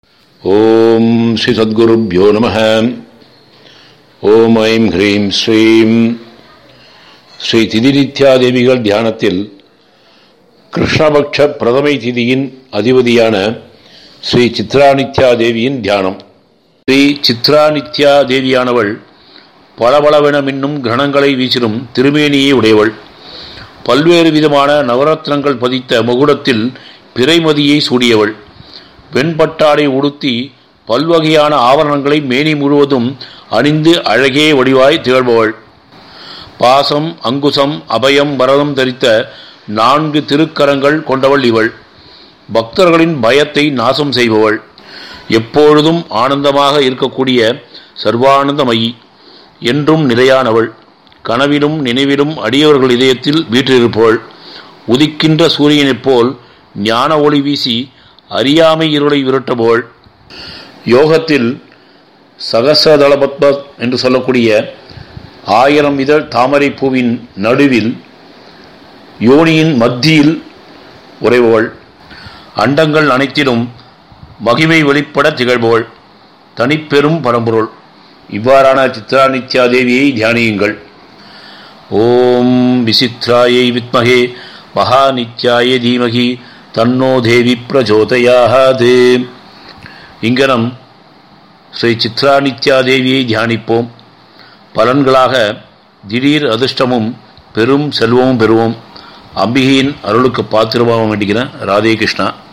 ஓம் ஸ்ரீ சத்குருப்யோ நம ஓம் ஐம் ஹ்ரீம் ஸ்ரீம் ஸ்ரீ திதிநித்யாதேவிகள் தியானத்தில் கிருஷ்ணபக்ஷ பிரதமை திதியின் அதிபதியான ஸ்ரீ சித்ராநித்யாதேவியின் தியானம் ஸ்ரீ சித்ராநித்யாதேவியானவள் பளபளவென மின்னும் கிரணங்களை வீசிடும் திருமேனியை உடையவள் பல்வேறு விதமான நவரத்னங்கள் பதித்த முகுடத்தில் பிறைமதியை சூடியவள் வெண்பட்டாடை உடுத்தி பல்வகையான ஆவரணங்களை மேனி முழுவதும் அணிந்து அழகே வடிவாய் திகழ்பவள் பாசம் அங்குசம் அபயம் வரதம் தரித்த நான்கு திருக்கரங்கள் கொண்டவள் இவள் பக்தர்களின் பயத்தை நாசம் செய்பவள் எப்பொழுதும் ஆனந்தமாக இருக்கக்கூடிய சர்வானந்தமயி என்றும் நிலையானவள் கனவிலும் நினைவிலும் அடியவர்கள் இதயத்தில் வீற்றிருப்பவள் உதிக்கின்ற சூரியனைப் போல் ஞான ஒளி வீசி அறியாமை இருளை விரட்டுபவள் யோகத்தில் சகசதளபத்ம என்று சொல்லக்கூடிய ஆயிரம் இதழ் தாமரை பூவின் நடுவில் யோனியின் மத்தியில் உறைபவள் அண்டங்கள் அனைத்திலும் மகிமை வெளிப்பட திகழ்பவள் தனிப்பெரும் பரம்பொருள் இவ்வாறான சித்ராநித்யாதேவியை தியானியுங்கள் ஓம் விசித்ராயை வித்மகே மகாநித்யாய தீமகி தன்னோ தேவி பிரஜோதயாது இங்கனம் ஸ்ரீ சித்ராநித்யாதேவியை தியானிப்போம் பலன்களாக திடீர் அதிர்ஷ்டமும் பெரும் செல்வமும் பெறுவோம் அம்பிகையின் அருளுக்கு பாத்திரமாக வேண்டிக்கிறேன் ராதே கிருஷ்ணா